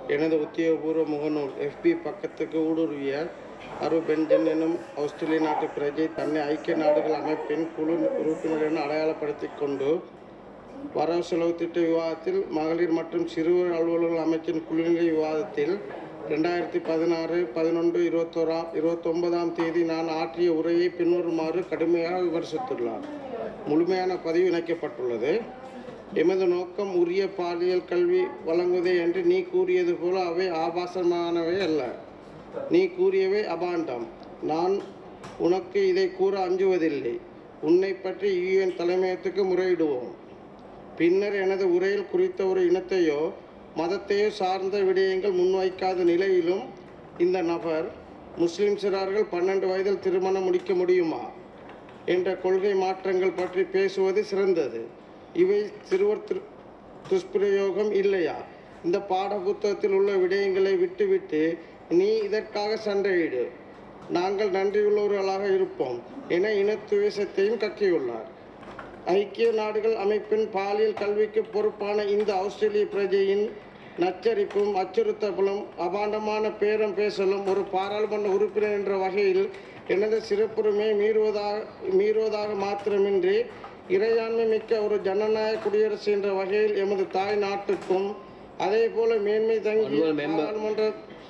எனது உத்தியோகபூர்வ முகநூல் எஃபி பக்கத்துக்கு ஊடுருவிய அரு பென்ஜன் எனும் ஆஸ்திரேலிய நாட்டு பிரஜை தன்னை ஐக்கிய நாடுகள் அமைப்பின் குழு உறுப்பினர் என அடையாளப்படுத்திக் கொண்டு வரவு செலவு திட்ட விவாதத்தில் மகளிர் மற்றும் சிறுவர் அலுவலர்கள் அமைச்சின் குழுநிலை விவாதத்தில் ரெண்டாயிரத்தி பதினாறு பதினொன்று இருபத்தோராம் இருபத்தொன்பதாம் தேதி நான் ஆற்றிய உரையை பின்வருமாறு கடுமையாக விமர்சித்துள்ளார் முழுமையான பதிவு இணைக்கப்பட்டுள்ளது எமது நோக்கம் உரிய பாலியல் கல்வி வழங்குவதே என்று நீ கூறியது போல அவை ஆபாசமானவை அல்ல நீ கூறியவை அபாண்டம் நான் உனக்கு இதை கூற அஞ்சுவதில்லை உன்னை பற்றி யுஎன் தலைமையகத்துக்கு முறையிடுவோம் பின்னர் எனது உரையில் குறித்த ஒரு இனத்தையோ மதத்தையோ சார்ந்த விடயங்கள் முன்வைக்காத நிலையிலும் இந்த நபர் முஸ்லிம் சிறார்கள் பன்னெண்டு வயதில் திருமணம் முடிக்க முடியுமா என்ற கொள்கை மாற்றங்கள் பற்றி பேசுவது சிறந்தது இவை சிறுவர் திரு துஷ்பிரயோகம் இல்லையா இந்த பாட புத்தகத்தில் உள்ள விடயங்களை விட்டுவிட்டு நீ இதற்காக சண்டையிடு நாங்கள் நன்றியுள்ளவர்களாக இருப்போம் என இனத்துவேசத்தையும் கக்கியுள்ளார் ஐக்கிய நாடுகள் அமைப்பின் பாலியல் கல்விக்கு பொறுப்பான இந்த ஆஸ்திரேலிய பிரஜையின் நச்சரிப்பும் அச்சுறுத்தலும் அபாண்டமான பேரம் பேசலும் ஒரு பாராளுமன்ற உறுப்பினர் என்ற வகையில் எனது சிறப்புரிமையை மீறுவதாக மீறுவதாக மாத்திரமின்றி இறையாண்மை மிக்க ஒரு ஜனநாயக குடியரசு என்ற வகையில் எமது தாய் நாட்டுக்கும் அதே போல மேன்மை தங்கி Honourable member. பாராளுமன்ற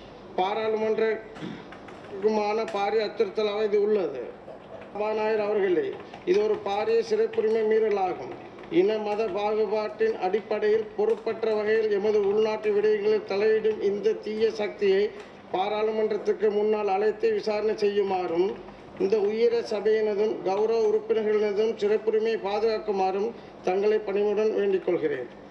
பாராளுமன்றக்குமான பாரிய அச்சுறுத்தலாக இது உள்ளது சபாநாயகர் அவர்களே இது ஒரு பாரிய சிறப்புரிமை மீறலாகும் இன மத பாகுபாட்டின் அடிப்படையில் பொறுப்பற்ற வகையில் எமது உள்நாட்டு விடயங்களில் தலையிடும் இந்த தீய சக்தியை பாராளுமன்றத்துக்கு முன்னால் அழைத்து விசாரணை செய்யுமாறும் இந்த உயர சபையினதும் கௌரவ உறுப்பினர்களினதும் சிறப்புரிமையை பாதுகாக்குமாறும் தங்களை பணிவுடன் வேண்டிக் கொள்கிறேன்